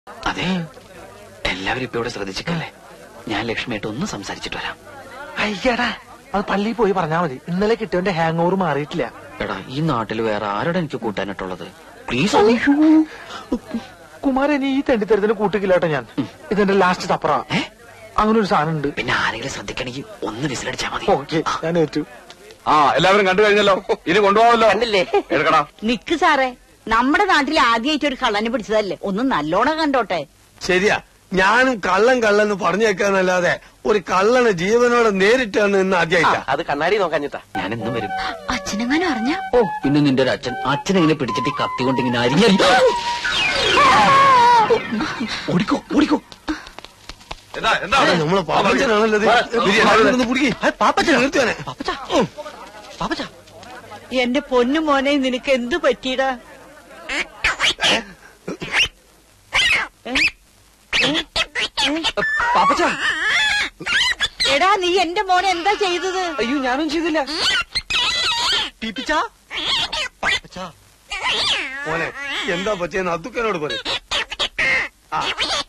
അതെ എല്ലാവരും ഇപ്പൊ ഇവിടെ ശ്രദ്ധിച്ചിട്ടല്ലേ ഞാൻ ലക്ഷ്മിയായിട്ട് ഒന്ന് സംസാരിച്ചിട്ട് വരാം അയ്യടാ അത് പള്ളിയിൽ പോയി പറഞ്ഞാ മതി ഇന്നലെ കിട്ടിയവന്റെ ഹാങ് ഓവർ മാറിയിട്ടില്ല എടാ ഈ നാട്ടിൽ വേറെ ആരോടെ എനിക്ക് കൂട്ടാനായിട്ടുള്ളത് പ്ലീസ് കുമാരൻ ഈ തെണ്ടിത്തരത്തിന് കൂട്ടിക്കില്ലാട്ടോ ഞാൻ ഇതെന്റെ ലാസ്റ്റ് തപ്പറ ഏ? അങ്ങനെ ഒരു സാധനം ഉണ്ട് പിന്നെ ആരെങ്കിലും ശ്രദ്ധിക്കണമെങ്കിൽ ഒന്ന് വിസിലടിച്ചാ മതി ഓക്കെ ഞാൻ ഏറ്റു ആ എല്ലാവരും കണ്ടു കഴിഞ്ഞല്ലോ ഇനി കൊണ്ടുപോകാമല്ലോ കണ്ടില്ലേ? എടുക്കടാ നിക്ക് സാറേ നമ്മുടെ നാട്ടിൽ ആദ്യമായിട്ട് ഒരു കള്ളനെ പിടിച്ചതല്ലേ ഒന്ന് നല്ലോണം കണ്ടോട്ടെ ശരിയാ ഞാനും കള്ളൻ കള്ളെന്ന് പറഞ്ഞേക്കാന്നല്ലാതെ ഒരു കള്ളനെ ജീവനോടെ നേരിട്ടാണ് ഇന്ന് ആദ്യമായിട്ടാ അത് കണ്ണാടി നോക്കാഞ്ഞിട്ടാ ഞാൻ എന്നും വരും അച്ഛനെങ്ങാനും അറിഞ്ഞ ഓ പിന്നെ നിന്റെ ഒരു അച്ഛൻ അച്ഛനെ ഇങ്ങനെ പിടിച്ചിട്ട് ഈ കത്തി കൊണ്ട് ഇങ്ങനെ അരിഞ്ഞ ഓടിക്കോ ഓടിക്കോ എന്താ എന്താ അതെ, നമ്മളെ പാപ്പച്ചനാണല്ലോ ഇത്. ബിരിയാണി. ഒന്ന് പിടിക്ക്. നിർത്തുവാനെ. എന്റെ പൊന്നു മോനെ നിനക്ക് എന്തു പറ്റിയടാ പാപ്പച്ച എടാ നീ എന്റെ മോനെ എന്താ ചെയ്തത് അയ്യോ ഞാനും ചെയ്തില്ല പീപ്പിച്ചാ മോനെ എന്താ പറ്റിയെന്ന് അത്തുക്കനോട് പറയും